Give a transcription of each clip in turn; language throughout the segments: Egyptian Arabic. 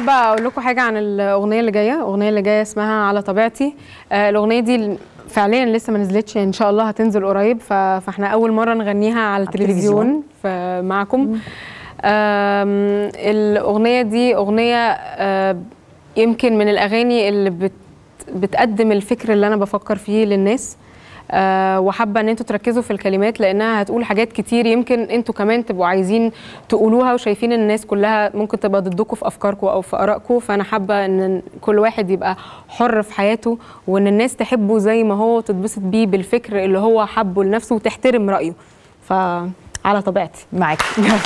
حابه اقول لكم حاجه عن الاغنيه اللي جايه الاغنيه اللي جايه اسمها على طبيعتي آه، الاغنيه دي فعليا لسه ما نزلتش ان شاء الله هتنزل قريب ف- فاحنا اول مره نغنيها على التلفزيون ف- معكم آم، الاغنيه دي اغنيه آه، يمكن من الاغاني اللي بت بتقدم الفكر اللي انا بفكر فيه للناس أه وحابه ان انتوا تركزوا في الكلمات لانها هتقول حاجات كتير يمكن انتوا كمان تبقوا عايزين تقولوها وشايفين ان الناس كلها ممكن تبقى ضدكم في افكاركم او في ارائكم فانا حابه ان كل واحد يبقى حر في حياته وان الناس تحبه زي ما هو تتبسط بيه بالفكر اللي هو حبه لنفسه وتحترم رايه فعلى طبيعتي معاك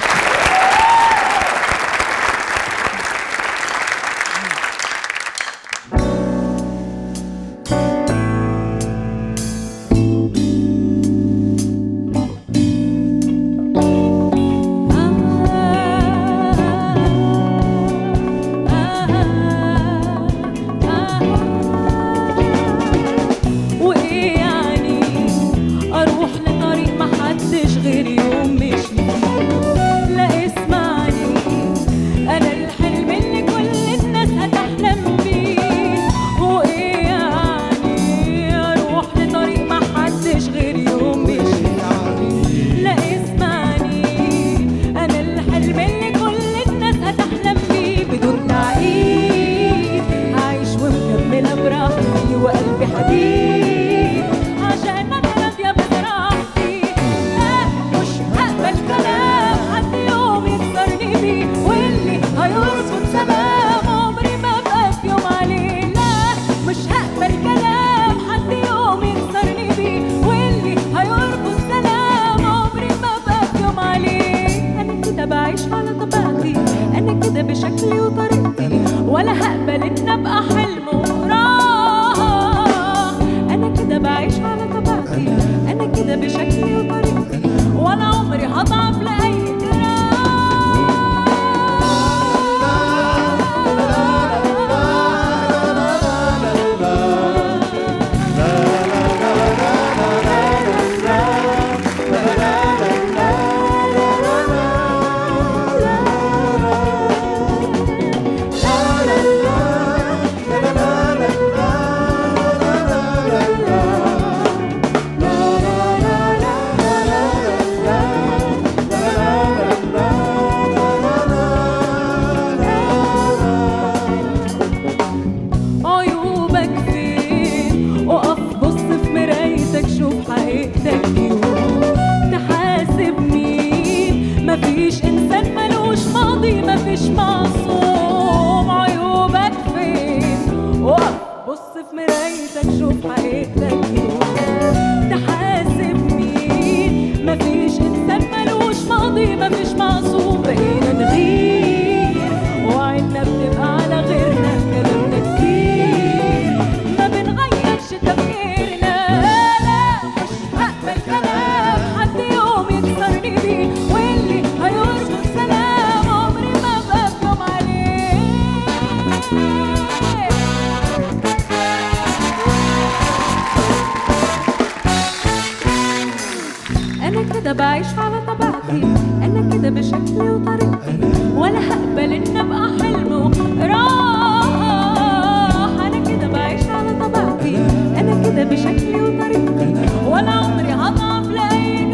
وايه يعني اروح لطريق محدش غير يوم مشي لا اسمعني انا الحلم اللي كل الناس هتحلم بيه وايه يعني اروح لطريق محدش غير يوم مشي لا اسمعني انا الحلم اللي كل الناس هتحلم بيه بدون تعقيد عايش ومكمله براحتي وقلبي حديد عشان انا راضيه بصراحتي لا مش هقبل كلام حد يوم يكسرني بيه واللي هيرفض سلام عمري ما ابقى في يوم عليه لا مش هقبل كلام حد يوم يكسرني بيه واللي هيرفض سلام عمري ما ابقى في يوم عليه انا كده بعيش على طبيعتي انا كده بشكلي وطريقتي ولا هقبل ان ابقى حلم وراح انا كده بعيش على طبيعتي انا كده بشكلي وطريقتي ولا عمري هضعف لاي عيوبك فين وقف بص في مرايتك شوف حقيقتك يوم تحاسب مين مفيش انسان ملوش ماضي مفيش معصوم عيوبك فين وقف بص في مرايتك شوف حقيقتك يوم تحاسب مين مفيش انسان ملوش ماضي مفيش معصوم بقينا نغير وعينا بتبقى على غيرنا كلامنا كتير ما بنغيرش تفكيرنا لا مش هقبل كلام حد يوم يكسرني بيه واللي هيرفض سلام عمري ما ابقى في يوم عليه انا كده بعيش على طبيعتي انا كده بشكلي وطريقتي ولا هقبل ان ابقى حلم وراح انا كده بعيش على طبيعتي انا كده بشكلي وطريقتي ولا عمري هضعف لاي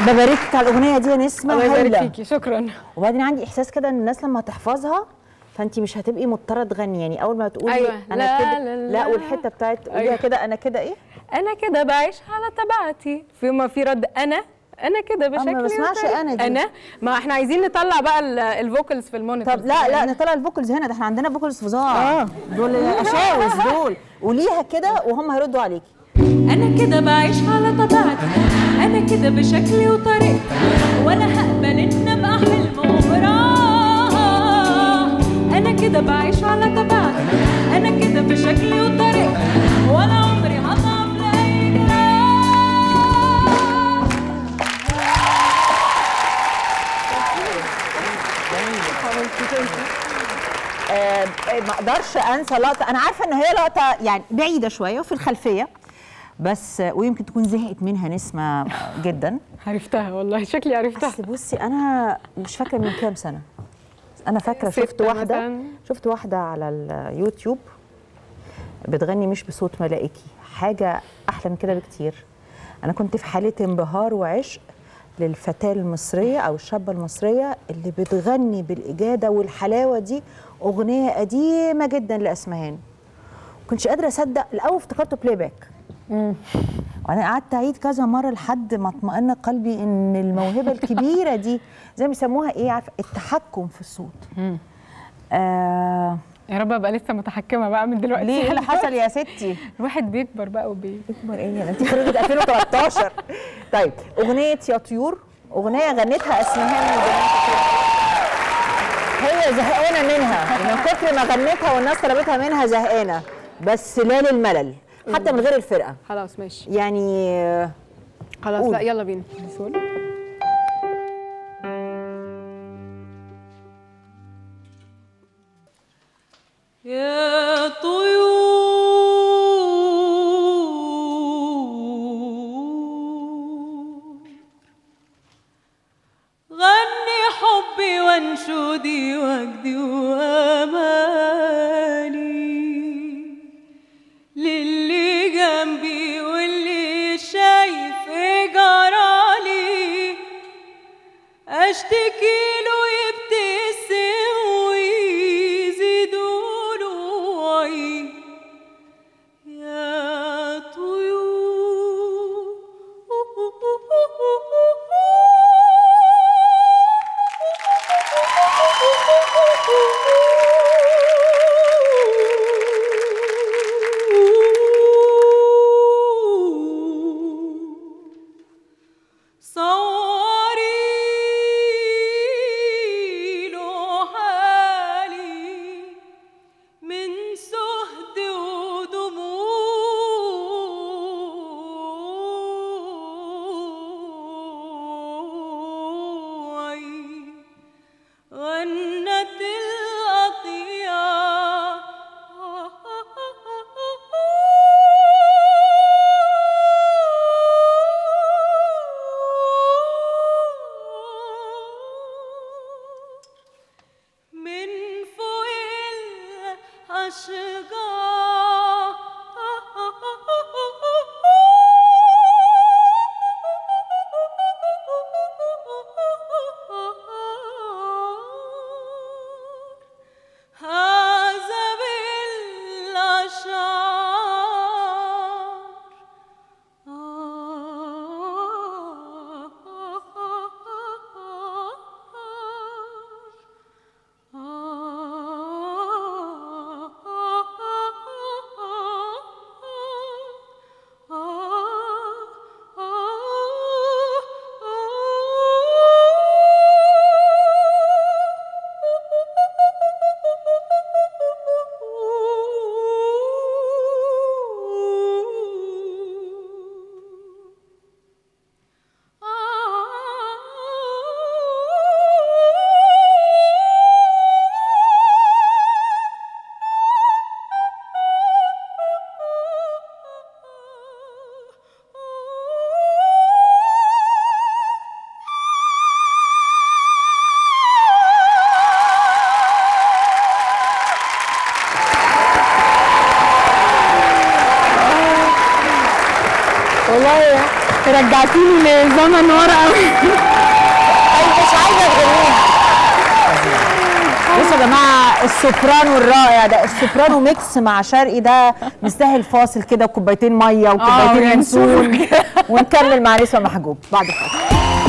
ببارك على الاغنيه دي يا نسمه الله يبارك هايلة. فيكي شكرا وبعدين عندي احساس كده ان الناس لما تحفظها فانت مش هتبقي مضطره تغني يعني اول ما تقولي أيوة. انا لا كده لا لا لا. والحته بتاعت قوليها أيوة. كده انا كده ايه انا كده بعيش على تبعتي في ما في رد انا انا كده ما بشكل بسمعش وطريقة. أنا دي. انا ما احنا عايزين نطلع بقى ال- الفوكالز في المونيتور طب لا لا نطلع الفوكلز هنا ده احنا عندنا فوكلز فظاع آه. دول اشاوس دول قوليها كده وهم هيردوا عليكي انا كده بعيش على طبيعتي انا كده بشكلي وطريقتي ولا هقبل ان ابقى حلم ومراه انا كده بعيش على طبيعتي انا كده بشكلي وطريقتي ولا عمري هضعف لاي جراح آه، آه، ما اقدرش انسى لقطه انا عارفه ان هي لقطه يعني بعيده شويه وفي الخلفيه بس آه، ويمكن تكون زهقت منها نسمه جدا عرفتها والله شكلي عرفتها بس بصي انا مش فاكره من كام سنه انا فاكره ستة شفت واحده مثلاً. شفت واحده على اليوتيوب بتغني مش بصوت ملائكي حاجه احلى من كده بكتير انا كنت في حاله انبهار وعشق للفتاه المصريه او الشابه المصريه اللي بتغني بالاجاده والحلاوه دي اغنيه قديمه جدا لاسمهان كنتش قادره اصدق الاول افتكرته بلاي باك وانا قعدت اعيد كذا مره لحد ما اطمئن قلبي ان الموهبه الكبيره دي زي ما بيسموها ايه عارفه التحكم في الصوت آه يا رب ابقى لسه متحكمه بقى من دلوقتي ليه ايه اللي حصل يا ستي الواحد بيكبر بقى وبي اكبر ايه يعني انت خريجه 2013 طيب اغنيه يا طيور اغنيه غنتها اسمهان وجمال كتير. هي زهقانه منها من كتر ما غنتها والناس طلبتها منها زهقانه بس لا للملل حتى من غير الفرقه خلاص ماشي يعني آه، خلاص قول. لا يلا بينا سول. يا طيور غني حبي وانشودي وجدي وامالي للي جنبي واللي شايف إيه جرالي اشتكي له يبتسم ويزيدوا له وعي يا طيور صوري له حالي من سهد ودموعي غنت الأطيار من فوق الأشجار هذا بالأشعار والله رجعتيني لزمن ورا قوي طيب مش عايزه تغنيها بصوا يا جماعه السوبرانو الرائع ده السوبرانو ميكس مع شرقي ده مستاهل فاصل كده وكوبايتين ميه وكوبايتين وينسون. ينسون ونكمل مع نسمه محجوب بعد الفاصل